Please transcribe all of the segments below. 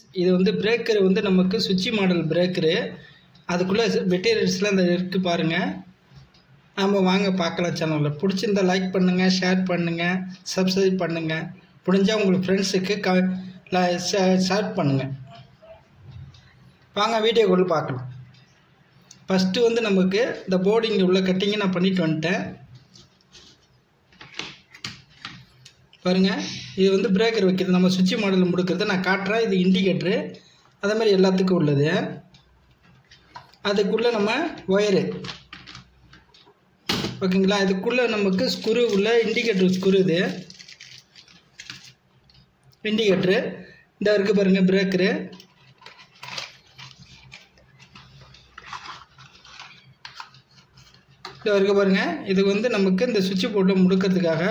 இது வந்து பிரேக்கர் வந்து நமக்கு சுவிட்ச் மாடல் பிரேக்கரு அதுக்குள்ளே மெட்டீரியல்ஸ்லாம் இந்த இருக்குது பாருங்கள் நம்ம வாங்க பார்க்கலாம் சேனலில் பிடிச்சிருந்தா லைக் பண்ணுங்கள் ஷேர் பண்ணுங்கள் சப்ஸ்கிரைப் பண்ணுங்கள் முடிஞ்சால் உங்களுக்கு ஃப்ரெண்ட்ஸுக்கு க ஷேர் பண்ணுங்கள் வாங்க வீடியோக்குள்ளே பார்க்கலாம் ஃபஸ்ட்டு வந்து நமக்கு இந்த போர்டிங் உள்ள கட்டிங்கை நான் பண்ணிட்டு வந்துட்டேன் பாருங்கள் இது வந்து பிரேக்கர் வைக்கிறது நம்ம சுவிட்ச் மாடலில் முடுக்கிறது நான் காட்டுறேன் இது இண்டிகேட்ரு அதே மாதிரி எல்லாத்துக்கும் உள்ளது அதுக்குள்ளே நம்ம ஒயரு ஓகேங்களா இதுக்குள்ளே நமக்கு ஸ்குரு உள்ள இண்டிகேட்டர் ஸ்குரு இது இண்டிகேட்ரு இந்த இருக்குது பாருங்கள் பிரேக்கரு இது இருக்கு பாருங்கள் இது வந்து நமக்கு இந்த சுவிட்ச் போர்ட்டில் முடுக்கிறதுக்காக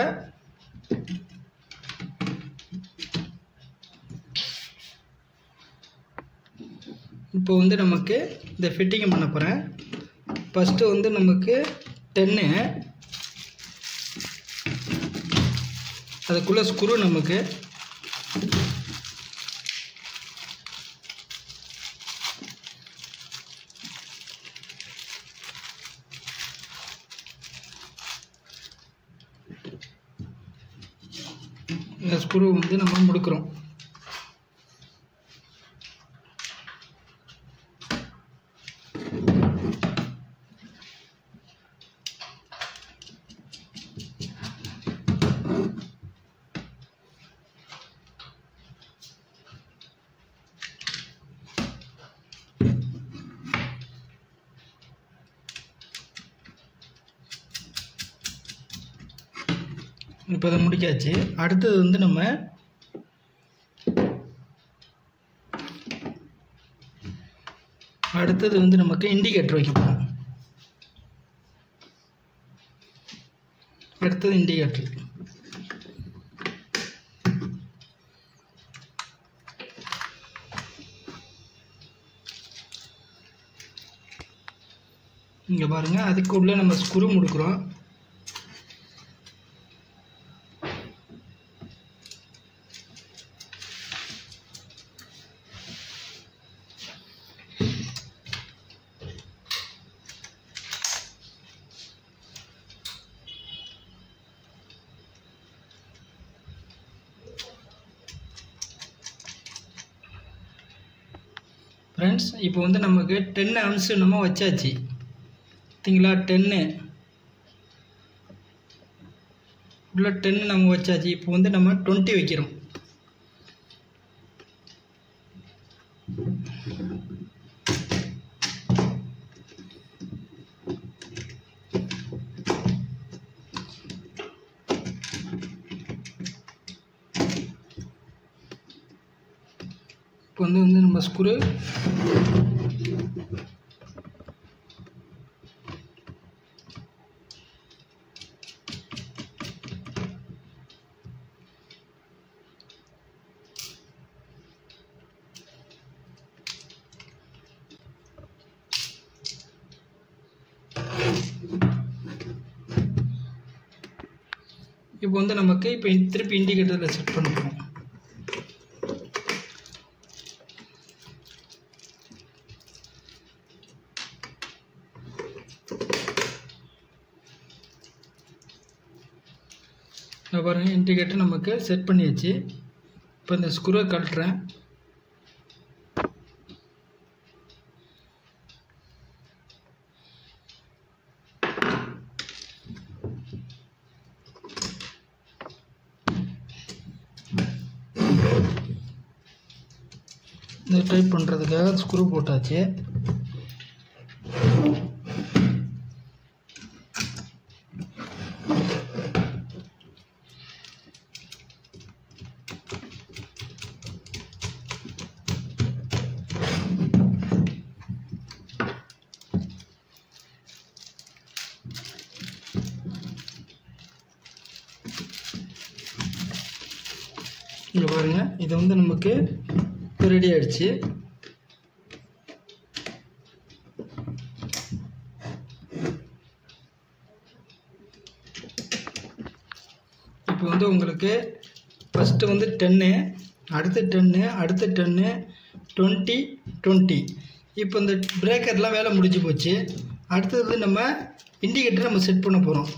இப்போ வந்து நமக்கு இந்த ஃபிட்டிங் பண்ண போகிறேன் ஃபஸ்ட்டு வந்து நமக்கு டென்னு அதுக்குள்ளே ஸ்க்ரூ நமக்கு இந்த ஸ்க்ரூ வந்து நம்ம முடுக்கிறோம் இப்போ அதை முடிக்காச்சு அடுத்தது வந்து நம்ம அடுத்தது வந்து நமக்கு இண்டிகேட்டர் வைக்க போகிறோம் அடுத்தது இண்டிகேட்டர் இங்கே பாருங்கள் அதுக்கு உள்ள நம்ம ஸ்க்ரூ முடுக்குறோம் ஃப்ரெண்ட்ஸ் இப்போ வந்து நமக்கு டென் அம்ஸ் நம்ம வச்சாச்சு பார்த்தீங்களா டென்னு உள்ள டென்னு நம்ம வச்சாச்சு இப்போ வந்து நம்ம டுவெண்ட்டி வைக்கிறோம் இப்போ வந்து வந்து நம்ம ஸ்க்ரூ இப்போ வந்து நமக்கு இப்போ திருப்பி இண்டிகேட்டரில் செட் பண்ண போகிறோம் இங்கே பாருங்கள் இண்டிகேட்டர் நமக்கு செட் பண்ணியாச்சு இப்போ இந்த ஸ்க்ரூவை கழட்டுறேன் இந்த டைப் பண்ணுறதுக்காக ஸ்க்ரூ போட்டாச்சு இங்கே பாருங்கள் இது வந்து நமக்கு ரெடி ஆயிடுச்சு இப்போ வந்து உங்களுக்கு ஃபஸ்ட்டு வந்து டென்னு அடுத்து டென்னு அடுத்து டென்னு டுவெண்ட்டி டுவெண்ட்டி இப்போ இந்த பிரேக்கர்லாம் வேலை முடிஞ்சு போச்சு அடுத்தது நம்ம இண்டிகேட்டர் நம்ம செட் பண்ண போகிறோம்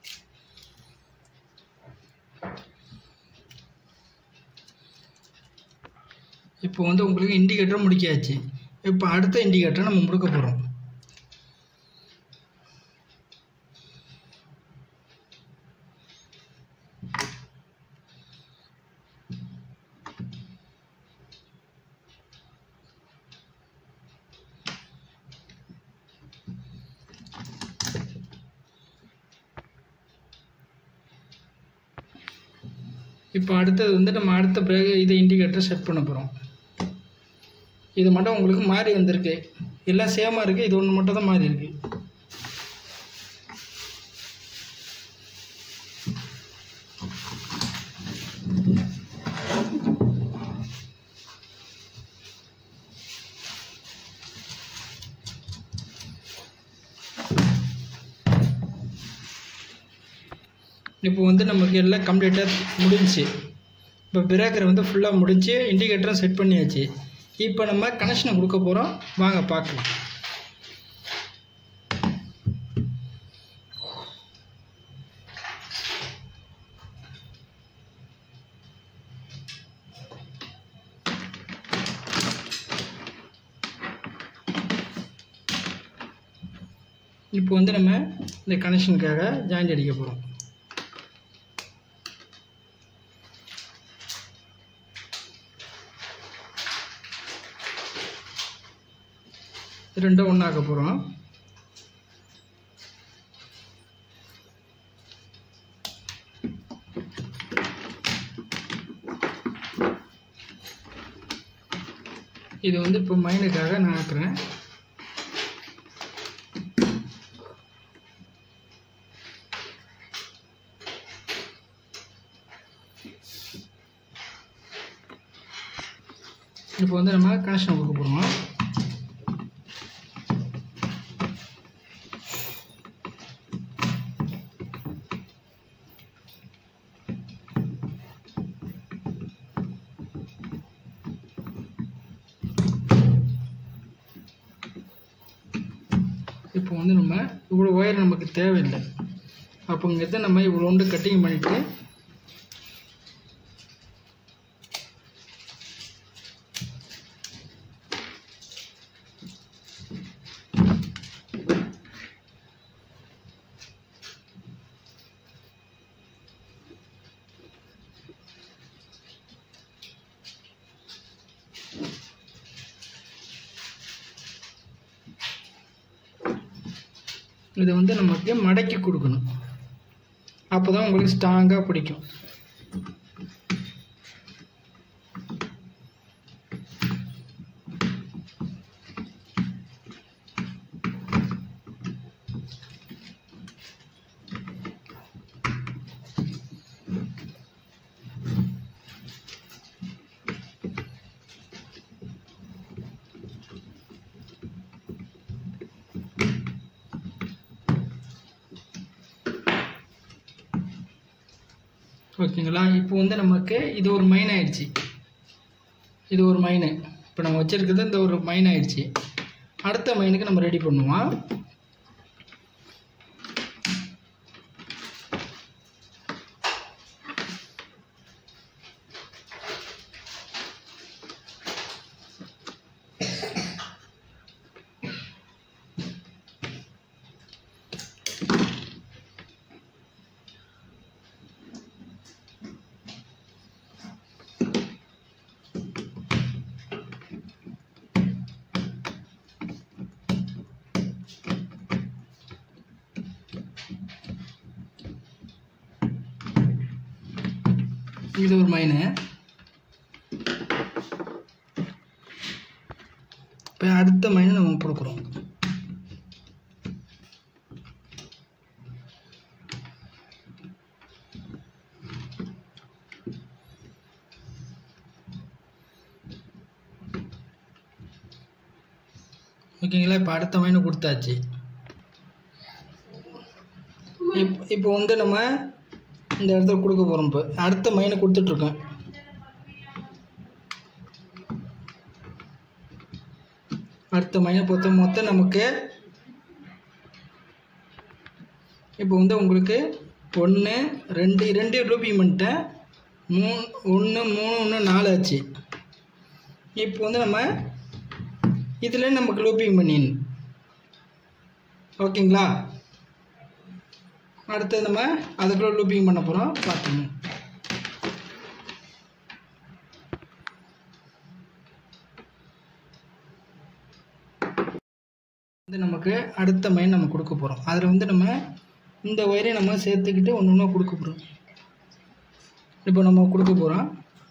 இப்போ வந்து உங்களுக்கு இண்டிகேட்டர் முடிக்காச்சு இப்போ அடுத்த இண்டிகேட்டரை நம்ம முடுக்க போகிறோம் இப்போ அடுத்தது வந்து நம்ம அடுத்த பிரேக் இது இண்டிகேட்டர் செட் பண்ண போகிறோம் இது மட்டும் உங்களுக்கு மாறி வந்திருக்கு எல்லாம் சேமாக இருக்குது இது ஒன்று மட்டும் தான் மாறி இருக்கு இப்போ வந்து நமக்கு எல்லாம் கம்ப்ளீட்டாக முடிஞ்சுச்சு இப்போ பிரேக்கர் வந்து ஃபுல்லாக முடிஞ்சு இண்டிகேட்டரும் செட் பண்ணியாச்சு இப்போ நம்ம கனெக்ஷனை கொடுக்க போகிறோம் வாங்க பார்க்கலாம் இப்போ வந்து நம்ம இந்த கனெக்ஷனுக்காக ஜாயிண்ட் அடிக்க போகிறோம் ரெண்டும் ஒன்றாக்க போகிறோம் இது வந்து இப்போ மைனுக்காக நான் ஆக்குறேன் இப்போ வந்து நம்ம கனெக்ஷன் கொடுக்க போகிறோம் இப்போ வந்து நம்ம இவ்வளோ ஒயர் நமக்கு தேவையில்லை அப்போங்கிறத நம்ம இவ்வளோ ஒன்று கட்டிங் பண்ணிவிட்டு இதை வந்து நமக்கு மடக்கி கொடுக்கணும் அப்போ தான் உங்களுக்கு ஸ்ட்ராங்காக பிடிக்கும் ஓகேங்களா இப்போ வந்து நமக்கு இது ஒரு மைன் ஆயிடுச்சு இது ஒரு மைனு இப்போ நம்ம வச்சுருக்கிறது இந்த ஒரு மைன் ஆயிடுச்சு அடுத்த மைனுக்கு நம்ம ரெடி பண்ணுவோம் இது ஒரு மைனு இப்போ அடுத்த மைனு நம்ம கொடுக்குறோம் ஓகேங்களா இப்போ அடுத்த மைனு கொடுத்தாச்சு இப் இப்போ வந்து நம்ம இந்த இடத்துல கொடுக்க போகிறோம் இப்போ அடுத்த மைனை கொடுத்துட்ருக்கோம் அடுத்த மைனை பொறுத்த மொத்தம் நமக்கு இப்போ வந்து உங்களுக்கு ஒன்று ரெண்டு ரெண்டு லூப்பிங் பண்ணிட்டேன் மூணு ஒன்று மூணு ஒன்று நாலு ஆச்சு இப்போ வந்து நம்ம இதில் நமக்கு லூப்பிங் பண்ணிடணும் ஓகேங்களா அடுத்து நம்ம அதுக்குள்ள லூப்பிங் பண்ண போகிறோம் பார்த்துங்க வந்து நமக்கு அடுத்த மைன் நம்ம கொடுக்க போகிறோம் அதில் வந்து நம்ம இந்த ஒயரை நம்ம சேர்த்துக்கிட்டு ஒன்று ஒன்றா கொடுக்க போகிறோம் இப்போ நம்ம கொடுக்க போகிறோம்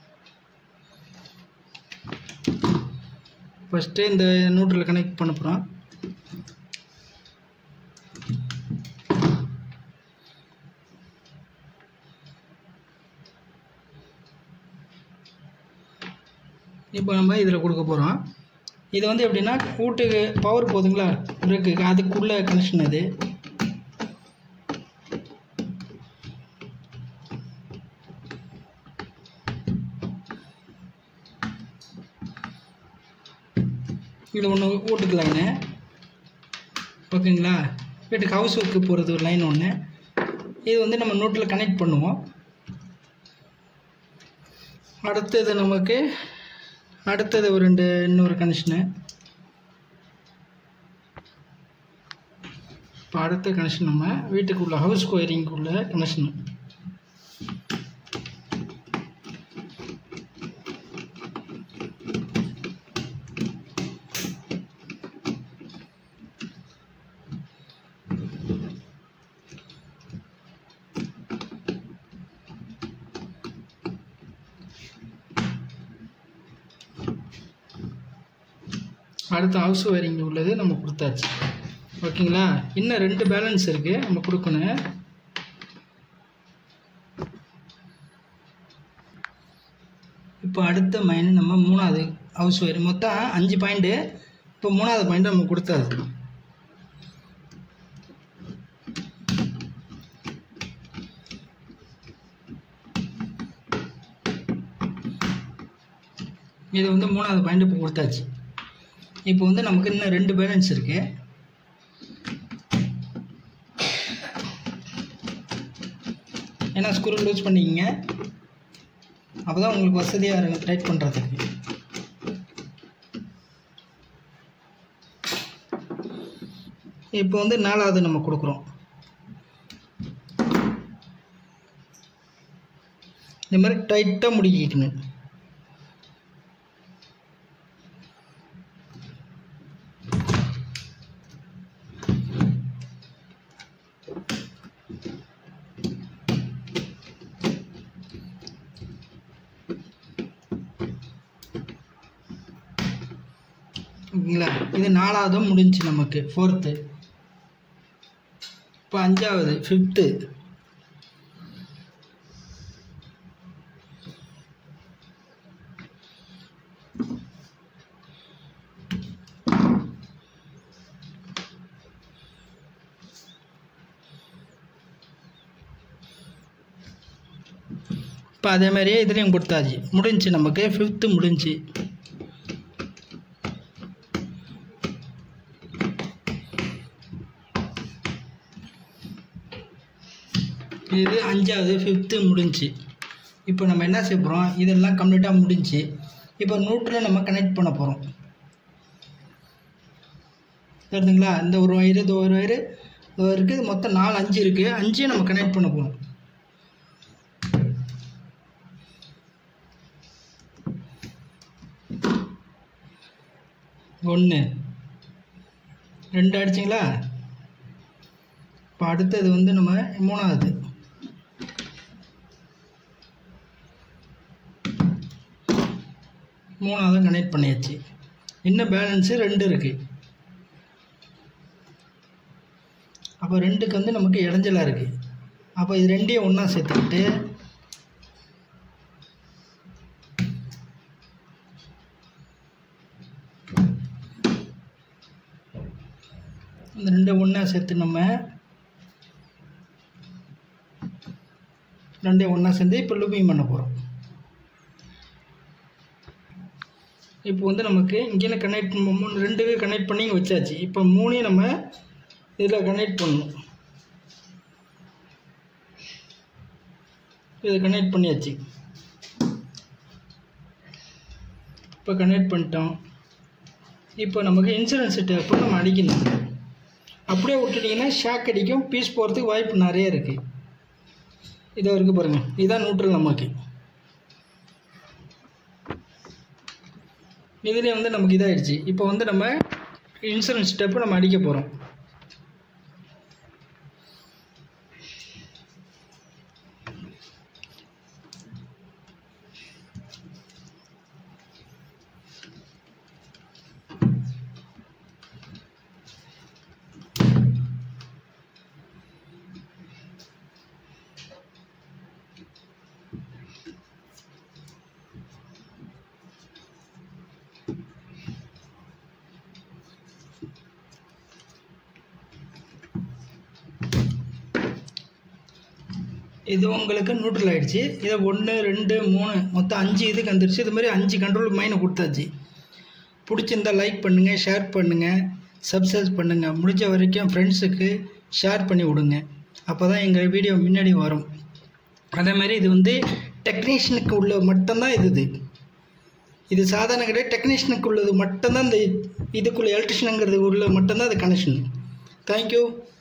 ஃபஸ்ட்டு இந்த நியூட்ரல் கனெக்ட் பண்ண போகிறோம் இப்போ நம்ம இதில் கொடுக்க போகிறோம் இது வந்து எப்படின்னா வீட்டுக்கு பவர் போகுதுங்களா பிரேக்கு அதுக்குள்ள கனெக்ஷன் அது இது ஒன்று வீட்டுக்கு லைனு ஓகேங்களா வீட்டுக்கு ஹவுஸ் ஒர்க்கு போகிறது ஒரு லைன் ஒன்று இது வந்து நம்ம நோட்டில் கனெக்ட் பண்ணுவோம் அடுத்தது நமக்கு அடுத்தது ஒரு ரெண்டு இன்னொரு கனெக்ஷனு இப்போ அடுத்த கனெக்ஷன் நம்ம வீட்டுக்குள்ள ஹவுஸ் ஒயரிங்குள்ள கனெக்ஷனு அடுத்த ஹவுஸ் ஒயரிங் உள்ளது நம்ம கொடுத்தாச்சு ஓகேங்களா இன்னும் ரெண்டு பேலன்ஸ் இருக்குது நம்ம கொடுக்கணும் இப்போ அடுத்த மைன் நம்ம மூணாவது ஹவுஸ் ஒயர் மொத்தம் அஞ்சு பாயிண்ட்டு இப்போ மூணாவது பாயிண்ட் நம்ம கொடுத்தாது இது வந்து மூணாவது பாயிண்ட் இப்போ கொடுத்தாச்சு இப்போ வந்து நமக்கு இன்னும் ரெண்டு பேலன்ஸ் இருக்குது ஏன்னா ஸ்க்ரூ லூஸ் பண்ணிக்கங்க அப்போ தான் உங்களுக்கு வசதியாக இருக்கும் டைட் பண்ணுறதுக்கு இப்போ வந்து நாலாவது நம்ம கொடுக்குறோம் இந்த மாதிரி டைட்டாக முடிக்கிக்கணும் ஓகேங்களா இது நாலாவதும் முடிஞ்சு நமக்கு ஃபோர்த்து இப்போ அஞ்சாவது ஃபிஃப்த்து இப்போ அதே மாதிரியே இதுலேயும் கொடுத்தாச்சு முடிஞ்சு நமக்கு ஃபிஃப்த்து முடிஞ்சு இது அஞ்சாவது ஃபிஃப்த்து முடிஞ்சு இப்போ நம்ம என்ன செய்ய போகிறோம் இதெல்லாம் கம்ப்ளீட்டாக முடிஞ்சு இப்போ நூற்றில் நம்ம கனெக்ட் பண்ண போகிறோம் தெரியுதுங்களா இந்த ஒரு வயிறு இது ஒரு வயிறு இது இருக்குது மொத்தம் நாலு அஞ்சு இருக்குது அஞ்சையும் நம்ம கனெக்ட் பண்ண போகிறோம் ஒன்று ரெண்டு அடிச்சிங்களா இப்போ அடுத்தது வந்து நம்ம மூணாவது மூணாவது கனெக்ட் பண்ணியாச்சு இன்னும் பேலன்ஸு ரெண்டு இருக்குது அப்போ ரெண்டுக்கு வந்து நமக்கு இடைஞ்சலாக இருக்குது அப்போ இது ரெண்டையும் ஒன்றா சேர்த்துக்கிட்டு இந்த ரெண்டு ஒன்றா சேர்த்து நம்ம ரெண்டையும் ஒன்றா சேர்ந்து இப்போ லூப்பிங் பண்ண போகிறோம் இப்போ வந்து நமக்கு இங்கே கனெக்ட் மூணு ரெண்டுக்கு கனெக்ட் பண்ணி இங்க வச்சாச்சு இப்போ மூணையும் நம்ம இதில் கனெக்ட் பண்ணணும் இதை கனெக்ட் பண்ணியாச்சு இப்போ கனெக்ட் பண்ணிட்டோம் இப்போ நமக்கு இன்சூரன்ஸ் டேப்பு நம்ம அடிக்கணும் அப்படியே விட்டுட்டிங்கன்னா ஷாக் அடிக்கும் பீஸ் போகிறதுக்கு வாய்ப்பு நிறைய இருக்குது இதோ இருக்குது பாருங்கள் இதுதான் நியூட்ரல் நமக்கு இதுலேயே வந்து நமக்கு இதாகிடுச்சு இப்போ வந்து நம்ம இன்சூரன்ஸ் ஸ்டெப்பு நம்ம அடிக்க போகிறோம் இது உங்களுக்கு நியூட்ரல் ஆகிடுச்சு இதை ஒன்று ரெண்டு மூணு மொத்தம் அஞ்சு இதுக்கு வந்துருச்சு இது மாதிரி அஞ்சு கண்ட்ரோல் மைனை கொடுத்தாச்சு பிடிச்சிருந்தா லைக் பண்ணுங்கள் ஷேர் பண்ணுங்கள் சப்ஸ்கிரைப் பண்ணுங்கள் முடிஞ்ச வரைக்கும் ஃப்ரெண்ட்ஸுக்கு ஷேர் பண்ணி விடுங்க அப்போ தான் எங்கள் வீடியோ முன்னாடி வரும் அதே மாதிரி இது வந்து டெக்னீஷியனுக்கு உள்ள மட்டும்தான் இது இது இது சாதாரண கிடையாது டெக்னீஷியனுக்கு உள்ளது மட்டும்தான் இந்த இதுக்குள்ளே எலக்ட்ரிஷியனுங்கிறது உள்ள மட்டும்தான் அது கனெக்ஷன் தேங்க்யூ